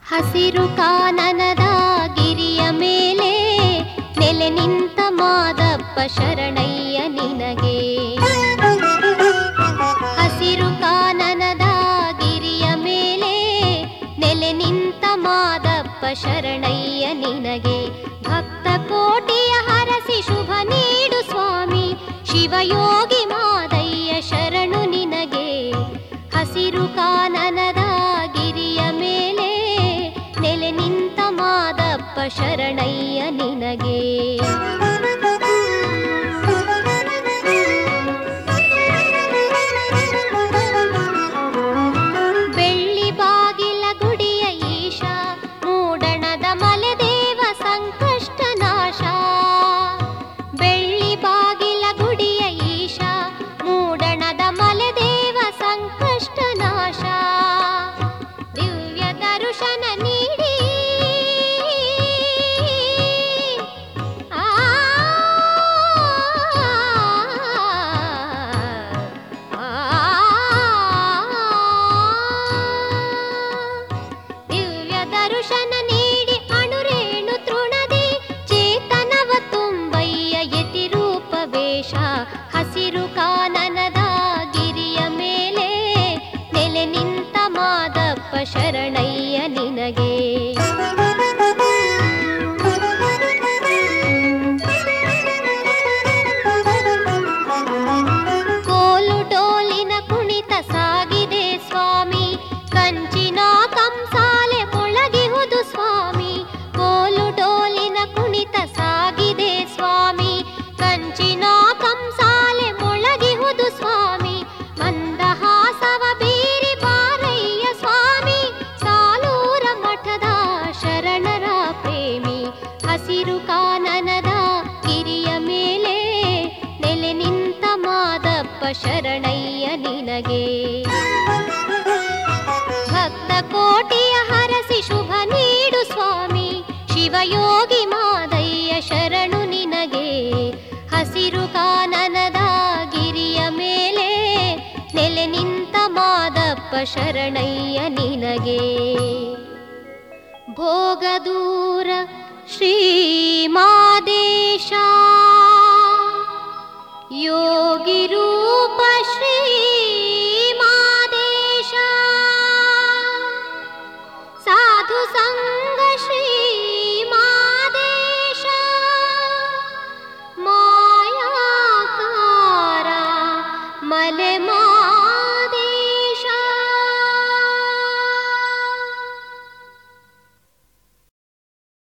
ಹಸಿರು ಕಾನನದ ಗಿರಿಯ ಮೇಲೆ ನೆಲೆ ನಿಂತ ಮಾದಪ್ಪ ಶರಣಯ್ಯ ನಿನಗೆ ಹಸಿರು ಕಾನನದ ಗಿರಿಯ ಮೇಲೆ ನೆಲೆ ನಿಂತ ಮಾದಪ್ಪ ಶರಣಯ್ಯ ನಿನಗೆ ಭಕ್ತ ಕೋಟಿಯ ಹರಸಿ ಶುಭ ನೀಡು ಸ್ವಾಮಿ ಶಿವಯೋಗಿ ಮಾದಯ್ಯ ಶರಣು ನಿನಗೆ ಹಸಿರು ಕಾನನದ ಗಿರಿಯ ಮೇಲೆ ನೆಲೆ ನಿಂತ ಮಾದಪ್ಪ ಶರಣಯ್ಯ ನಿನಗೆ ಬೆಳ್ಳಿ ಬಾಗಿಲ ಗುಡಿಯ ಈಶ ಮೂಡಣದ ಮಲೆದೇವ ಸಂಕಷ್ಟ ನಾಶ ಬೆಳ್ಳಿ ಬಾಗಿಲ ಗುಡಿಯ ಈಶ ಮೂಡಣದ ಮಲೆದೇವ ಸಂಕಷ್ಟ ನಾಶ ದಿವ್ಯ ದರ್ಶನ ನೀಡಿ ಆ ದಿವ್ಯ ದರ್ಶನ ನೀಡಿ ಅಣುರೇಣು ತೃಣದಿ ಚೇತನವ ತುಂಬಯ್ಯ ಯತಿ ರೂಪ ವೇಷ ಹಸಿರು ಕಾನನದ ಗಿರಿಯ ಮೇಲೆ ನೆಲೆ ನಿಂತ ಮಾದಪ್ಪ ಶರಣಯ್ಯ ನಿನಗೆ ಕೋಲು ಡೋಲಿನ ಕುಣಿತ ಸಾಗಿದೆ ಸ್ವಾಮಿ ಕಂಚಿನ ಕಂಸಾಲೆ ಮೊಳಗಿಹುದು ಸ್ವಾಮಿ ಕೋಲು ಡೋಲಿನ ಕುಣಿತ ಸಾಗಿದೆ ಸ್ವಾಮಿ ಕಂಚಿನ ಕಂಸಾಲೆ ಮೊಳಗಿಹುದು ಸ್ವಾಮಿ ಮಂದಹಾಸವ ಬೀರಿ ಬಾರಯ್ಯ ಸ್ವಾಮಿ ಸಾಲೂರ ಮಠದ ಶರಣರ ಪ್ರೇಮಿ ಹಸಿರು ಕಾನನದ ಗಿರಿಯ ಮೇಲೆ ನೆಲೆ ನಿಂತ ಮಾದಪ್ಪ ಶರಣಯ್ಯ ನಿನಗೆ ಭಕ್ತ ಕೋಟಿಯ ಹರಸಿ ಶುಭ ನೀಡು ಸ್ವಾಮಿ ಶಿವಯೋಗಿ ಮಾದಯ್ಯ ಶರಣು ನಿನಗೆ ಹಸಿರು ಕಾನನದ ಗಿರಿಯ ಮೇಲೆ ನೆಲೆ ನಿಂತ ಮಾದಪ್ಪ ಶರಣಯ್ಯ ನಿನಗೆ ಭೋಗದೂರ ಶ್ರೀಮಾದೇಶ ಯೋಗಿ ರೂಪ ಶ್ರೀಮಾದೇಶ ಸಾಧು ಸಂಗ